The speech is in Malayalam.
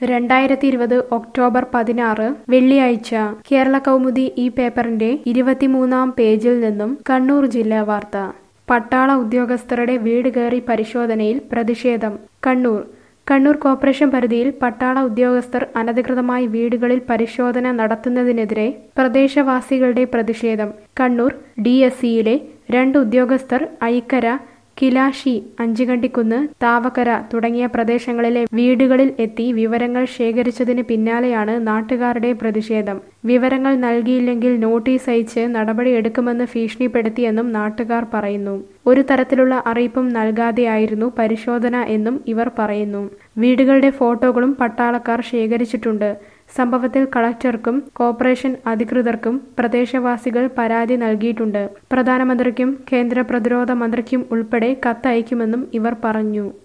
രണ്ടായിരത്തി ഇരുപത് ഒക്ടോബർ പതിനാറ് വെള്ളിയാഴ്ച കേരള കൗമുദി ഈ പേപ്പറിന്റെ ഇരുപത്തിമൂന്നാം പേജിൽ നിന്നും കണ്ണൂർ ജില്ലാ വാർത്ത പട്ടാള ഉദ്യോഗസ്ഥരുടെ വീട് കയറി പരിശോധനയിൽ പ്രതിഷേധം കണ്ണൂർ കണ്ണൂർ കോർപ്പറേഷൻ പരിധിയിൽ പട്ടാള ഉദ്യോഗസ്ഥർ അനധികൃതമായി വീടുകളിൽ പരിശോധന നടത്തുന്നതിനെതിരെ പ്രദേശവാസികളുടെ പ്രതിഷേധം കണ്ണൂർ ഡി എസ് സിയിലെ രണ്ട് ഉദ്യോഗസ്ഥർ ഐക്കര കിലാശി അഞ്ചുകണ്ടിക്കുന്ന് താവക്കര തുടങ്ങിയ പ്രദേശങ്ങളിലെ വീടുകളിൽ എത്തി വിവരങ്ങൾ ശേഖരിച്ചതിന് പിന്നാലെയാണ് നാട്ടുകാരുടെ പ്രതിഷേധം വിവരങ്ങൾ നൽകിയില്ലെങ്കിൽ നോട്ടീസ് അയച്ച് നടപടിയെടുക്കുമെന്ന് ഭീഷണിപ്പെടുത്തിയെന്നും നാട്ടുകാർ പറയുന്നു ഒരു തരത്തിലുള്ള അറിയിപ്പും നൽകാതെയായിരുന്നു പരിശോധന എന്നും ഇവർ പറയുന്നു വീടുകളുടെ ഫോട്ടോകളും പട്ടാളക്കാർ ശേഖരിച്ചിട്ടുണ്ട് സംഭവത്തിൽ കളക്ടർക്കും കോർപ്പറേഷൻ അധികൃതർക്കും പ്രദേശവാസികൾ പരാതി നൽകിയിട്ടുണ്ട് പ്രധാനമന്ത്രിക്കും കേന്ദ്ര പ്രതിരോധ മന്ത്രിക്കും ഉൾപ്പെടെ കത്തയക്കുമെന്നും ഇവർ പറഞ്ഞു